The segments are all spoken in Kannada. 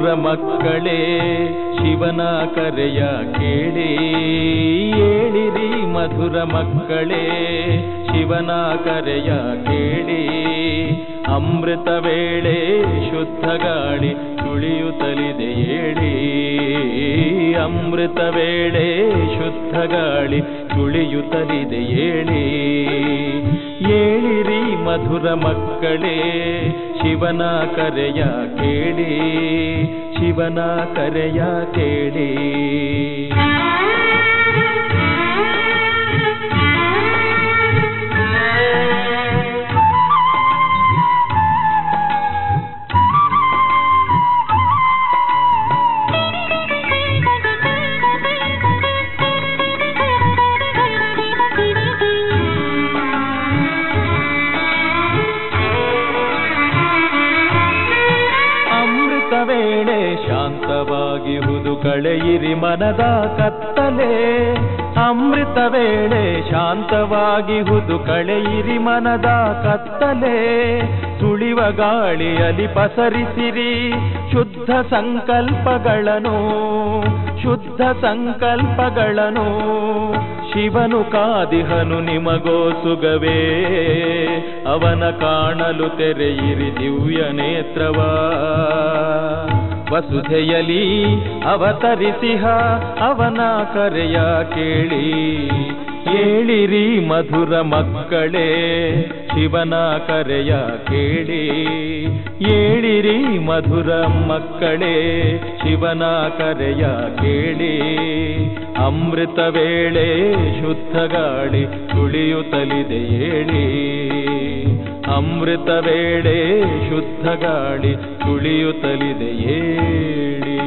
ಮಧುರ ಮಕ್ಕಳೇ ಶಿವನ ಕರೆಯ ಕೇಳಿ ಏಳಿರಿ ಮಧುರ ಮಕ್ಕಳೇ ಶಿವನ ಕರೆಯ ಕೇಳಿ ಅಮೃತ ವೇಳೆ ಶುದ್ಧ ಗಾಳಿ ತುಳಿಯುತ್ತಲಿದೆ ಏಳಿ ಅಮೃತ ವೇಳೆ ಶುದ್ಧ ಗಾಳಿ ತುಳಿಯುತ್ತಲಿದೆ ಏಳಿ ಏಳಿರಿ ಮಧುರ ಮಕ್ಕಳೇ ಶಿವನ ಕರೆಯ ಕೇಳಿ ಶಿವನ ಕರೆಯ ಕೇಳಿ ಅಮೃತ ವೇಳೆ ಶಾಂತವಾಗಿಹುದು ಕಳೆಯಿರಿ ಮನದ ಕತ್ತಲೆ ಅಮೃತ ವೇಳೆ ಶಾಂತವಾಗಿಹುದು ಕಳೆಯಿರಿ ಮನದ ಕತ್ತಲೆ ಸುಳಿವ ಗಾಳಿಯಲ್ಲಿ ಪಸರಿಸಿರಿ ಶುದ್ಧ ಸಂಕಲ್ಪಗಳನ್ನು ಶುದ್ಧ ಸಂಕಲ್ಪಗಳನ್ನು ಶಿವನು ಕಾದಿಹನು ನಿಮಗೋ ಸುಗವೇ ಅವನ ಕಾಣಲು ತೆರೆಯಿರಿ ದಿವ್ಯ ನೇತ್ರವ ವಸುಧೆಯಲಿ ಅವತರಿಸಿಹ ಅವನ ಕರೆಯ ಕೇಳಿ ಏಳಿರಿ ಮಧುರ ಮಕ್ಕಳೇ ಶಿವನ ಕರೆಯ ಕೇಳಿ ಏಳಿರಿ ಮಧುರ ಮಕ್ಕಳೇ ಶಿವನ ಕರೆಯ ಕೇಳಿ ಅಮೃತ ವೇಳೆ ಶುದ್ಧ ಗಾಳಿ ತುಳಿಯುತ್ತಲಿದೆ ಏಳಿ ಅಮೃತ ವೇಳೆ ಶುದ್ಧ ಗಾಳಿ ತುಳಿಯುತ್ತಲಿದೆ ಏಳಿ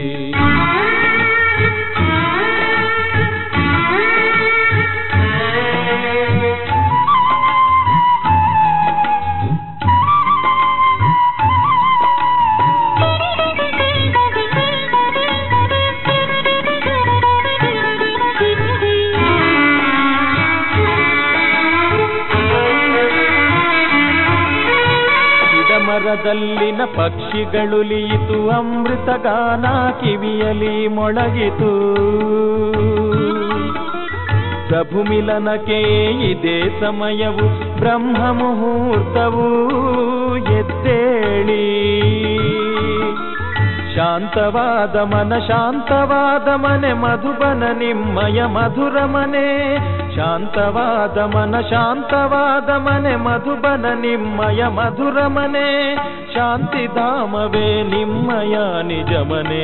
ಗಿಡಮರದಲ್ಲಿನ ಪಕ್ಷಿಗಳುಲಿಯಿತು ಅಮೃತ ಗಾನ ಕಿವಿಯಲಿ ಮೊಳಗಿತು ಪ್ರಭು ಮಿಲನಕ್ಕೆ ಇದೇ ಸಮಯವು ಬ್ರಹ್ಮ ಮುಹೂರ್ತವು ಎದ್ದೇಳಿ ಶಾಂತವಾದ ಮನ ಶಾಂತವಾದ ಮನೆ ಮಧುಬನ ನಿಮ್ಮಯ ಮಧುರ ಮನೆ ಶಾಂತವಾದ ಮನ ಶಾಂತವಾದ ಮನೆ ಮಧುಬನ ನಿಮ್ಮಯ ಮಧುರ ಮನೆ ಶಾಂತಿಧಾಮವೇ ನಿಮ್ಮಯ ನಿಜ ಮನೆ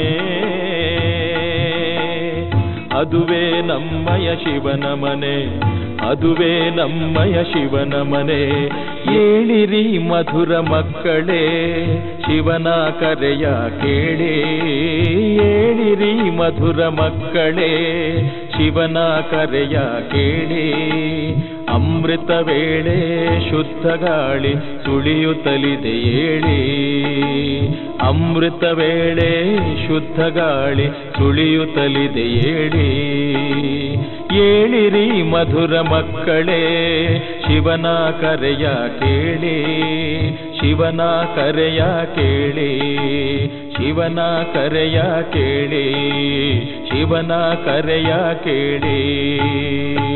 ಅದುವೇ ನಮ್ಮಯ ಶಿವನ ಮನೆ ಅದುವೇ ನಮ್ಮಯ ಶಿವನ ಮನೆ ಏಳಿರಿ ಮಧುರ ಮಕ್ಕಳೇ ಶಿವನ ಕರೆಯ ಕೇಳಿ ಏಳಿರಿ ಮಧುರ ಮಕ್ಕಳೇ ಶಿವನ ಕರೆಯ ಕೇಳಿ ಅಮೃತ ವೇಳೆ ಶುದ್ಧ ಗಾಳಿ ತುಳಿಯುತ್ತಲಿದೆ ಏಳಿ ಅಮೃತ ವೇಳೆ ಶುದ್ಧ ಗಾಳಿ ತುಳಿಯುತ್ತಲಿದೆ ಏಳಿ ಏಳಿರಿ ಮಧುರ ಮಕ್ಕಳೇ ಶಿವನ ಕರೆಯ ಕೇಳಿ ಶಿವನ ಕರೆಯ ಕೇಳಿ ಶಿವನ ಕರೆಯ ಕೇಳಿ ಶಿವನ ಕರೆಯ ಕೇಳಿ